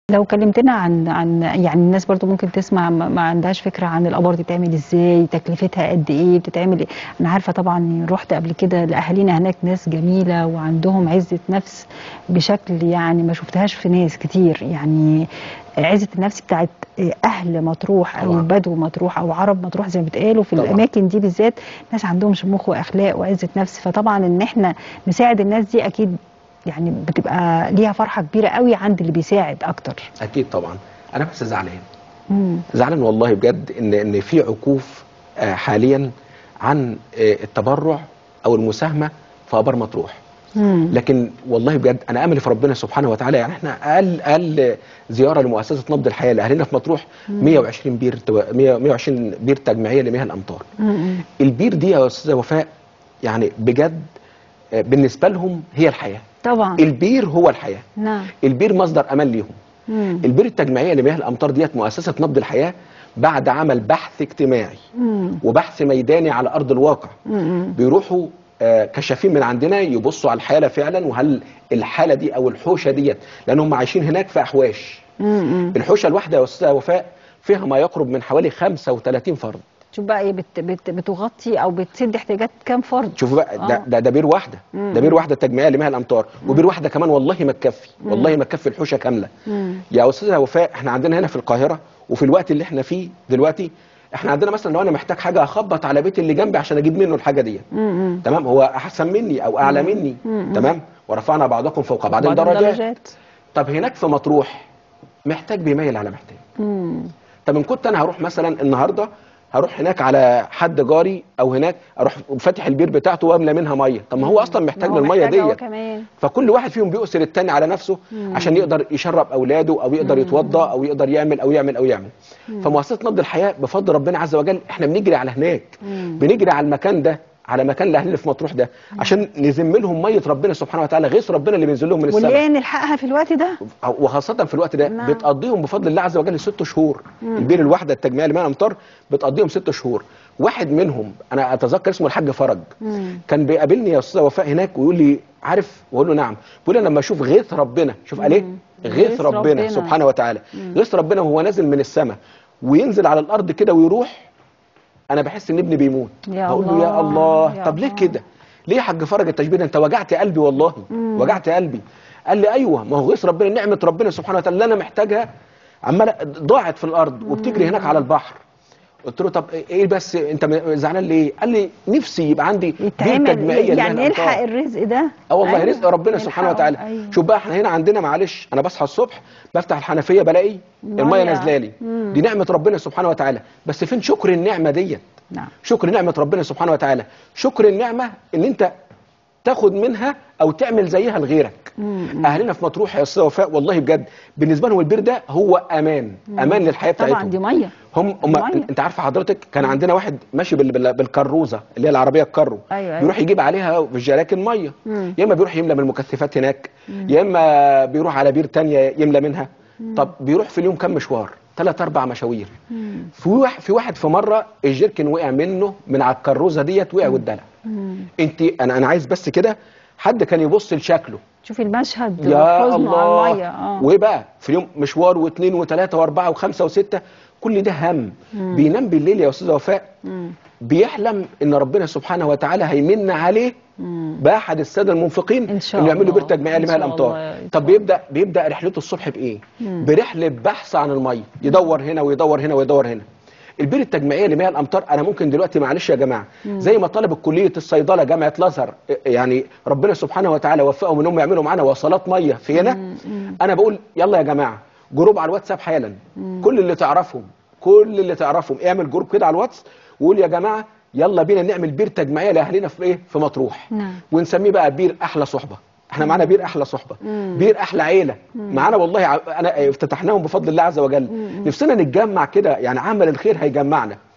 لو كلمتنا عن عن يعني الناس برضو ممكن تسمع ما ما عندهاش فكره عن الابار دي بتتعمل ازاي تكلفتها قد ايه بتتعمل إيه؟ انا عارفه طبعا رحت قبل كده لاهالينا هناك ناس جميله وعندهم عزه نفس بشكل يعني ما شفتهاش في ناس كتير يعني عزه النفس بتاعت اهل مطروح او طبعاً. بدو مطروح او عرب مطروح زي ما بتقالوا في طبعاً. الاماكن دي بالذات ناس عندهم شموخ واخلاق وعزه نفس فطبعا ان احنا نساعد الناس دي اكيد يعني بتبقى ليها فرحه كبيره قوي عند اللي بيساعد اكتر اكيد طبعا انا بس زعلان مم. زعلان والله بجد ان ان في عكوف آه، حاليا عن آه، التبرع او المساهمه في ابار مطروح مم. لكن والله بجد انا امل في ربنا سبحانه وتعالى يعني احنا اقل اقل زياره لمؤسسه نبض الحياه لاهالينا في مطروح 120 بير تو- 100 120 بير تجميعيه لمياه الامطار مم. البير دي يا استاذه وفاء يعني بجد آه، بالنسبه لهم هي الحياه طبعا البير هو الحياه نعم البير مصدر امان ليهم مم. البير التجميعيه لمياه الامطار ديت مؤسسه نبض الحياه بعد عمل بحث اجتماعي مم. وبحث ميداني على ارض الواقع مم. بيروحوا آه، كشافين من عندنا يبصوا على الحاله فعلا وهل الحاله دي او الحوشه ديت لان هم عايشين هناك في احواش مم. الحوشه الواحده يا استاذه وفاء فيها ما يقرب من حوالي 35 فرد شوف بقى ايه بت بت بتغطي او بتسد احتياجات كام فرد شوفوا بقى ده آه. ده, ده بير واحده مم. ده بير واحده تجميعيه لمياه الامطار وبير واحده كمان والله ما تكفي والله ما تكفي الحوشه كامله مم. يا استاذه وفاء احنا عندنا هنا في القاهره وفي الوقت اللي احنا فيه دلوقتي احنا عندنا مثلا لو انا محتاج حاجه اخبط على بيت اللي جنبي عشان اجيب منه الحاجه دي مم. تمام هو احسن مني او اعلى مني مم. تمام ورفعنا بعضكم فوق بعض بعض درجات الدرجات طب هناك في مطروح محتاج بيميل على محتاج مم. طب ان كنت انا هروح مثلا النهارده هروح هناك على حد جاري او هناك اروح فاتح البير بتاعته واملى منها ميه طب ما هو اصلا محتاج ما هو للميه محتاج هو ديت كمان فكل واحد فيهم بيؤثر التاني على نفسه عشان يقدر يشرب اولاده او يقدر يتوضا او يقدر يعمل او يعمل او يعمل فمؤسسه نبض الحياه بفضل ربنا عز وجل احنا بنجري على هناك مم. بنجري على المكان ده على مكان الاهل اللي في مطروح ده عشان نزم لهم ميه ربنا سبحانه وتعالى غيث ربنا اللي بينزل لهم من السماء وليه نلحقها في الوقت ده وخاصة في الوقت ده نعم. بتقضيهم بفضل الله عز وجل ست شهور البير الواحدة التجميع لمياه الأمطار بتقضيهم ست شهور واحد منهم أنا أتذكر اسمه الحاج فرج مم. كان بيقابلني يا أستاذة وفاء هناك ويقول لي عارف وأقول له نعم بيقول لي لما أشوف غيث ربنا شوف قال إيه مم. غيث غيث ربنا, ربنا. سبحانه وتعالى غيث ربنا وهو نازل من السماء وينزل على الأرض كده ويروح أنا بحس إن ابني بيموت يا بقول له يا الله، الله يا طب ليه الله. كده ليه يا حاج فرج التشبيه ده انت وجعت قلبي والله وجعت قلبي قال لي ايوه ما هو غيث ربنا نعمه ربنا سبحانه وتعالى اللي انا محتاجها عماله ضاعت في الارض وبتجري هناك على البحر قلت له طب ايه بس انت م- زعلان ليه؟ قال لي نفسي يبقى عندي بير يتعمل تجميعيه لمياه يعني الأمطار. نلحق الرزق ده اه والله أيوة، رزق ربنا سبحانه نلحقه، وتعالى أيوة. شوف بقى احنا هنا عندنا معلش انا بصحى الصبح بفتح الحنفيه بلاقي مية. الميه نازله لي مم. دي نعمه ربنا سبحانه وتعالى بس فين شكر النعمه ديت نعم شكر نعمة ربنا سبحانه وتعالى شكر النعمة ان انت تاخد منها او تعمل زيها لغيرك مم. اهلنا في مطروح يا استاذ وفاء والله بجد بالنسبه لهم البير ده هو امان امان للحياه طبعا بتاعتهم دي ميه هم هم مية. انت عارفه حضرتك كان عندنا واحد ماشي بال... بال... بالكروزه اللي هي العربيه الكرو أيوة، أيوة. بيروح يجيب عليها في جراكن ميه مم. يا اما بيروح يملى من المكثفات هناك يا اما بيروح على بير تانية يملى منها طب بيروح في اليوم كم مشوار ثلاث اربع مشاوير مم. في واحد في واحد في مره الجيركن وقع منه من على الكروزه ديت وقع واتدلع مم. انت انا انا عايز بس كده حد كان يبص لشكله شوفي المشهد يا حزنه على الله الميه اه وايه بقى في يوم مشوار واثنين وثلاثه واربعه وخمسه وسته كل ده هم بينام بالليل يا استاذه وفاء مم. بيحلم ان ربنا سبحانه وتعالى هيمن عليه مم. باحد الساده المنفقين إن شاء انه يعملوا الله. بير تجميعيه إن لمياه شاء الامطار الله يا طب بيبدا بيبدا رحلته الصبح بايه برحله بحث عن الميه يدور هنا ويدور هنا ويدور هنا البير التجميعيه لمياه الامطار انا ممكن دلوقتي معلش يا جماعه زي ما طلب كليه الصيدله جامعه الازهر يعني ربنا سبحانه وتعالى وفقهم انهم يعملوا معانا وصلات ميه في هنا انا بقول يلا يا جماعه جروب على الواتساب حالا كل اللي تعرفهم كل اللي تعرفهم اعمل جروب كده على الواتس وقول يا جماعه يلا بينا نعمل بير تجميعيه لاهالينا في ايه في مطروح نعم. ونسميه بقى بير احلى صحبه احنا معانا بير احلى صحبه بير احلى عيله معانا والله ع- انا افتتحناهم بفضل الله عز وجل نفسنا نتجمع كده يعني عمل الخير هيجمعنا